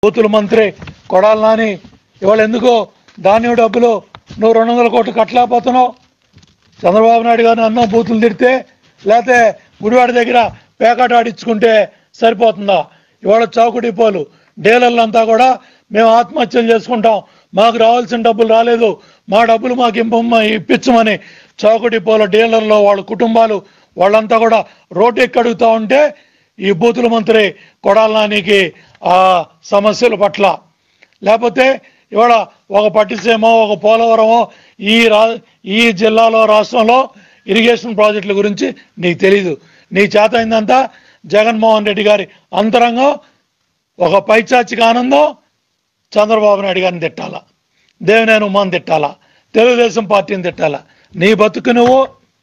బూతుల మంత్రి కొడాల నాని ఇవాళ ఎందుకో ధాన్యం డబ్బులు నువ్వు రెండు వందల కోట్లు కట్టలేకపోతున్నావు చంద్రబాబు నాయుడు గారిని అన్నం బూతులు తిడితే లేకపోతే గుడివాడ దగ్గర పేకాట ఆడించుకుంటే సరిపోతుందా ఇవాళ చౌక డిపోలు డీలర్లంతా కూడా మేము ఆత్మహత్యలు చేసుకుంటాం మాకు రావాల్సిన డబ్బులు రాలేదు మా డబ్బులు మాకు ఇంపమ్మ ఇప్పించమని చౌక డిపోల డీలర్లు వాళ్ళ కుటుంబాలు వాళ్ళంతా కూడా రోడ్డు ఎక్కి అడుగుతా ఉంటే ఈ బూతుల మంత్రి కొడాల నానికి ఆ సమస్యల పట్ల లేకపోతే ఇవాళ ఒక పట్టిసీమో ఒక పోలవరమో ఈ రా ఈ జిల్లాలో రాష్ట్రంలో ఇరిగేషన్ ప్రాజెక్టుల గురించి నీకు తెలీదు నీ చేత అయిందంతా జగన్మోహన్ రెడ్డి గారి అంతరంగం ఒక పైచాచిక ఆనందం చంద్రబాబు నాయుడు గారిని తిట్టాలా దేవినేని ఉమాన్ తిట్టాలా తెలుగుదేశం పార్టీని తిట్టాలా నీ బతుకు నువ్వు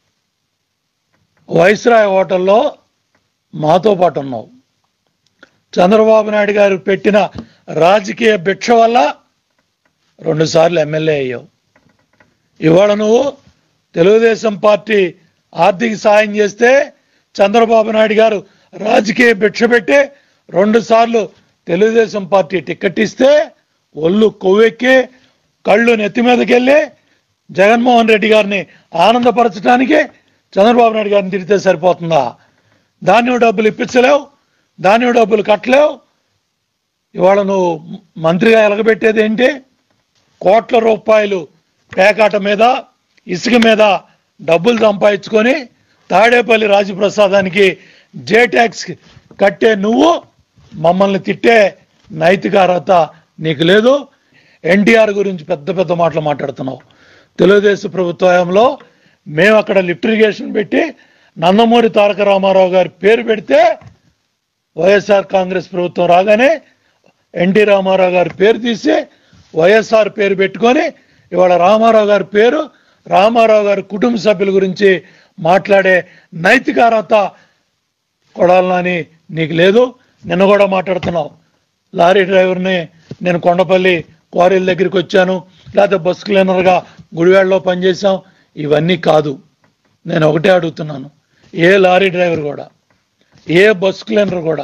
వైస్రాయ్ హోటల్లో మాతో పాటు ఉన్నావు చంద్రబాబు నాయుడు గారు పెట్టిన రాజకీయ భిక్ష వల్ల రెండుసార్లు ఎమ్మెల్యే అయ్యావు ఇవాళ నువ్వు తెలుగుదేశం పార్టీ ఆర్థిక సాయం చేస్తే చంద్రబాబు నాయుడు గారు రాజకీయ భిక్ష పెట్టి రెండు సార్లు తెలుగుదేశం పార్టీ టికెట్ ఇస్తే ఒళ్ళు కొవ్వెక్కి కళ్ళు నెత్తి మీదకి వెళ్ళి జగన్మోహన్ రెడ్డి గారిని ఆనందపరచడానికి చంద్రబాబు నాయుడు గారిని తిరిగితే సరిపోతుందా ధాన్యం డబ్బులు ఇప్పించలేవు ధాన్యం డబ్బులు కట్టలేవు ఇవాళ నువ్వు మంత్రిగా ఎలగబెట్టేది ఏంటి కోట్ల రూపాయలు పేకాట మీద ఇసుక మీద డబ్బులు సంపాదించుకొని తాడేపల్లి రాజప్రసాదానికి జే ట్యాక్స్ కట్టే నువ్వు మమ్మల్ని తిట్టే నైతిక అర్హత నీకు లేదు ఎన్టీఆర్ గురించి పెద్ద పెద్ద మాటలు మాట్లాడుతున్నావు తెలుగుదేశం ప్రభుత్వంలో మేము అక్కడ లిఫ్ట్ ఇరిగేషన్ పెట్టి నందమూరి తారక రామారావు గారి పేరు పెడితే వైఎస్ఆర్ కాంగ్రెస్ ప్రభుత్వం రాగానే ఎన్టీ రామారావు గారి పేరు తీసి వైఎస్ఆర్ పేరు పెట్టుకొని ఇవాళ రామారావు గారి పేరు రామారావు గారి కుటుంబ సభ్యుల గురించి మాట్లాడే నైతిక అర్హత కొడాలని నీకు లేదు నిన్న కూడా మాట్లాడుతున్నావు లారీ డ్రైవర్ని నేను కొండపల్లి క్వారీల దగ్గరికి వచ్చాను లేకపోతే బస్ క్లీనర్గా గుడివాడలో పనిచేశాం ఇవన్నీ కాదు నేను ఒకటే అడుగుతున్నాను ఏ లారీ డ్రైవర్ కూడా ఏ బస్ క్లీనర్ కూడా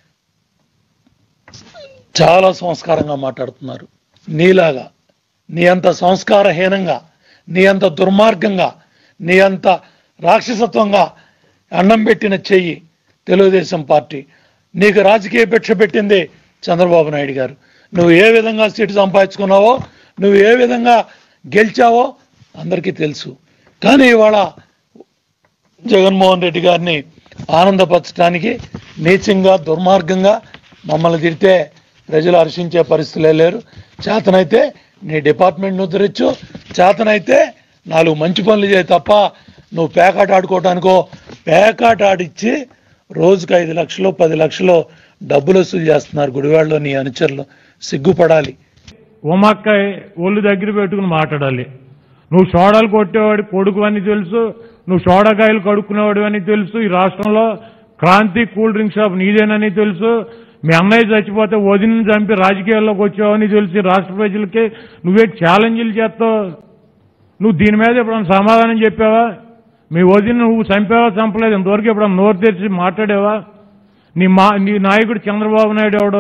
చాలా సంస్కారంగా మాట్లాడుతున్నారు నీలాగా నీ అంత సంస్కారహీనంగా నీ అంత దుర్మార్గంగా నీ అంత రాక్షసత్వంగా అన్నం పెట్టిన చెయ్యి తెలుగుదేశం పార్టీ నీకు రాజకీయ భిక్ష పెట్టింది చంద్రబాబు నాయుడు గారు నువ్వు ఏ విధంగా సీటు సంపాదించుకున్నావో నువ్వు ఏ విధంగా గెలిచావో అందరికీ తెలుసు కానీ ఇవాళ జగన్మోహన్ రెడ్డి గారిని ఆనందపరచడానికి నీచంగా దుర్మార్గంగా మమ్మల్ని తిడితే ప్రజలు హర్షించే పరిస్థితులే లేరు చేతనైతే నీ డిపార్ట్మెంట్ను ఉద్ధరించు చేతనైతే నాలుగు మంచి పనులు చేయి తప్ప నువ్వు పేకాట ఆడుకోవటానికో పేకాట ఆడిచ్చి రోజుకు ఐదు లక్షలు పది లక్షలు డబ్బులు వసూలు చేస్తున్నారు గుడివాడలో నీ అనుచరులు సిగ్గుపడాలి ఉమక్క ఒళ్ళు దగ్గర పెట్టుకుని మాట్లాడాలి నువ్వు సోడాలు కొట్టేవాడి కొడుకు అని తెలుసు నువ్వు సోడాకాయలు కడుక్కునేవాడు అని తెలుసు ఈ రాష్ట్రంలో క్రాంతి కూల్ డ్రింక్ షాప్ నీదేనని తెలుసు మీ అన్నయ్య చచ్చిపోతే వదిన చంపి రాజకీయాల్లోకి వచ్చావని తెలుసు ఈ రాష్ట్ర ప్రజలకి నువ్వే ఛాలెంజ్లు చేస్తావు నువ్వు దీని మీద ఎప్పుడన్నా సమాధానం చెప్పావా మీ వదిన నువ్వు చంపావా చంపలేదు ఇంతవరకు ఎప్పుడన్నా నోరు తెరిచి మాట్లాడావా నీ మా నీ నాయకుడు చంద్రబాబు నాయుడు ఎవడు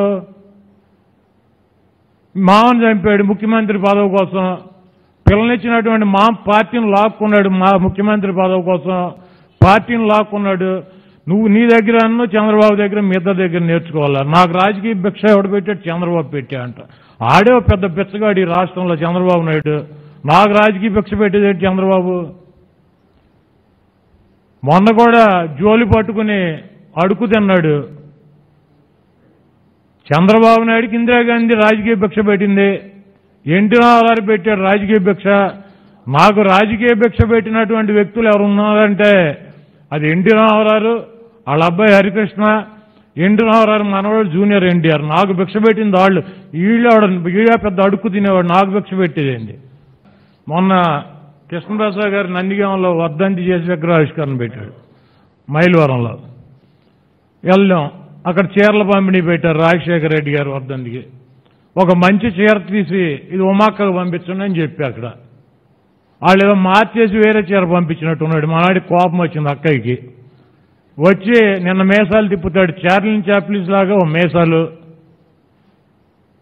మామను చంపాడు ముఖ్యమంత్రి పదవి కోసం పిల్లనిచ్చినటువంటి మా పార్టీని లాక్కున్నాడు మా ముఖ్యమంత్రి పదవి కోసం పార్టీని లాక్కున్నాడు నువ్వు నీ దగ్గర అన్న చంద్రబాబు దగ్గర మీ ఇద్దరి దగ్గర నేర్చుకోవాలా నాకు రాజకీయ భిక్ష ఎవడు పెట్టాడు చంద్రబాబు పెట్టా అంట ఆడే ఓ పెద్ద బిచ్చగాడు ఈ రాష్ట్రంలో చంద్రబాబు నాయుడు నాకు రాజకీయ భిక్ష పెట్టేది చంద్రబాబు మొన్న కూడా జోలి పట్టుకుని అడుగు తిన్నాడు చంద్రబాబు నాయుడుకి ఇందిరాగాంధీ రాజకీయ భిక్ష పెట్టింది ఎన్టీ రామారావు పెట్టాడు రాజకీయ భిక్ష నాకు రాజకీయ భిక్ష పెట్టినటువంటి వ్యక్తులు ఎవరు ఉన్నారంటే అది ఎన్టీ రామారావు వాళ్ళ అబ్బాయి హరికృష్ణ ఎన్టీ రామారావు మనవాడు జూనియర్ ఎన్టీఆర్ నాకు భిక్ష పెట్టింది వాళ్ళు వీళ్ళు వీళ్ళ పెద్ద అడుక్కు తినేవాడు నాకు భిక్ష పెట్టేదండి మొన్న కృష్ణప్రసాద్ గారు నందిగాంలో వర్ధంతి చేసి విగ్రహావిష్కరణ పెట్టాడు మైలవరంలో వెళ్ళాం అక్కడ చీరల పంపిణీ పెట్టారు రాజశేఖర రెడ్డి గారు వర్ధంతికి ఒక మంచి చీర తీసి ఇది ఉమాక్కకు పంపించండి అని చెప్పి అక్కడ వాళ్ళు ఏదో మార్చేసి వేరే చీర పంపించినట్టున్నాడు మనాడి కోపం వచ్చింది అక్కయ్యకి వచ్చి నిన్న మేసాలు తిప్పుతాడు చార్లిన్ చాప్లిన్స్ లాగా ఓ మేసాలు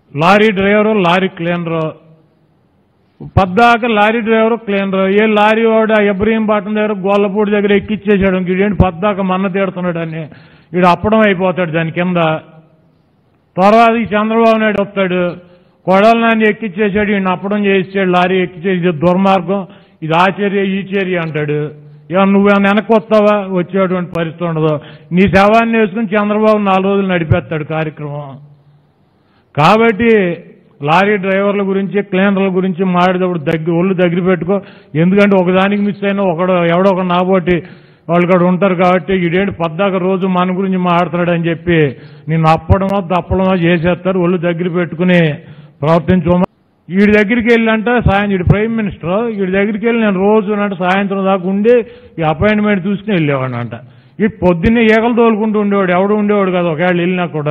లారీ డ్రైవరు లారీ క్లీనరు పద్దాక లారీ డ్రైవర్ క్లీనర్ ఏ లారీ వాడు ఆ ఇబ్రహీంపట్నం దగ్గర గొల్లపూడి దగ్గర ఎక్కిచ్చేసాడు ఇంకేంటి పద్దాక మన్న తీడుతున్నాడు అని వీడు అప్పడం అయిపోతాడు దాని కింద తర్వాత ఈ చంద్రబాబు నాయుడు వస్తాడు కొడల నాన్ని ఎక్కిచ్చేసాడు ఈయన అప్పడం చేసాడు లారీ ఎక్కిచ్చేసి ఇది దుర్మార్గం ఇది ఆ చర్య ఈ చర్య అంటాడు ఇక నువ్వేమైనా వెనక్కి వస్తావా వచ్చేటువంటి పరిస్థితి ఉండదు నీ శవాన్ని వేసుకుని చంద్రబాబు నాలుగు రోజులు నడిపేస్తాడు కార్యక్రమం కాబట్టి లారీ డ్రైవర్ల గురించి క్లీనర్ల గురించి మాడేటప్పుడు దగ్గర ఒళ్ళు దగ్గర పెట్టుకో ఎందుకంటే ఒకదానికి మిస్ అయినా ఒకడు ఎవడో ఒక నాబోటి వాళ్ళు కూడా ఉంటారు కాబట్టి ఈడేంటి పద్దాక రోజు మన గురించి మాట్లాడుతున్నాడు అని చెప్పి నిన్ను అప్పడమో దప్పడమో చేసేస్తారు ఒళ్ళు దగ్గర పెట్టుకుని ప్రవర్తించుకోమ వీడి దగ్గరికి వెళ్ళంటే సాయం వీడి ప్రైమ్ మినిస్టర్ వీడి దగ్గరికి వెళ్ళి నేను రోజు అంటే సాయంత్రం దాకా ఉండి ఈ అపాయింట్మెంట్ చూసుకుని వెళ్ళేవాడు అంట ఈ పొద్దున్నే ఈగలు తోలుకుంటూ ఉండేవాడు ఎవడు ఉండేవాడు కదా ఒకవేళ వెళ్ళినా కూడా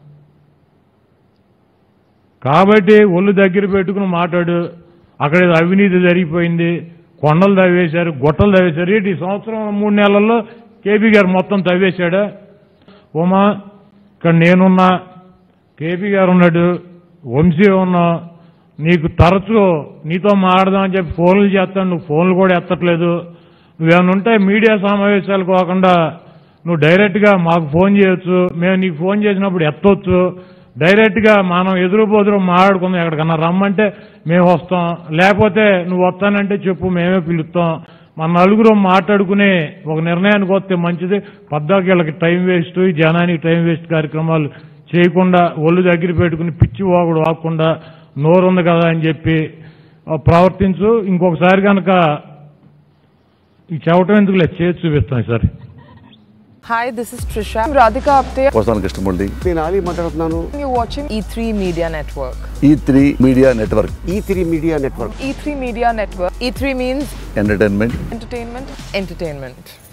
కాబట్టి ఒళ్ళు దగ్గర పెట్టుకుని మాట్లాడు అక్కడ ఏదో అవినీతి జరిగిపోయింది కొండలు తవ్వేశారు గుట్టలు తవ్వేశారు ఏంటి ఈ సంవత్సరం మూడు నెలల్లో కేపీ గారు మొత్తం తవ్వేశాడా ఉమా ఇక్కడ నేనున్నా కేపీ గారు ఉన్నాడు వంశీ ఉన్నా నీకు తరచు నీతో మాట్లాడదామని చెప్పి ఫోన్లు చేస్తాను నువ్వు ఫోన్లు కూడా ఎత్తట్లేదు నువ్వేమైనా ఉంటే మీడియా సమావేశాలు కాకుండా నువ్వు డైరెక్ట్గా మాకు ఫోన్ చేయొచ్చు మేము నీకు ఫోన్ చేసినప్పుడు ఎత్తవచ్చు డైరెక్ట్గా మనం ఎదురు బోదురు మాట్లాడుకుందాం ఎక్కడికన్నా రమ్మంటే మేము వస్తాం లేకపోతే నువ్వు వస్తానంటే చెప్పు మేమే పిలుస్తాం మన నలుగురు మాట్లాడుకుని ఒక నిర్ణయానికి వస్తే మంచిది పద్దాకి వీళ్ళకి టైం వేస్ట్ ఈ జనానికి టైం వేస్ట్ కార్యక్రమాలు చేయకుండా ఒళ్ళు దగ్గర పెట్టుకుని పిచ్చి వాగుడు వాకుండా నోరుంది కదా అని చెప్పి ఆ, ప్రవర్తించు ఇంకొకసారి కనుక ఈ చెవటం ఎందుకులే చేసి చూపిస్తాను sir Hi, this is Trisha. I'm Radhika Apte. వస్తాను కృష్ణమూర్తి నేను ఆలీ మాట్లాడుతున్నాను You're watching E3 Media Network. E three media network E three media network E3 Media Network. E3 means entertainment entertainment, entertainment.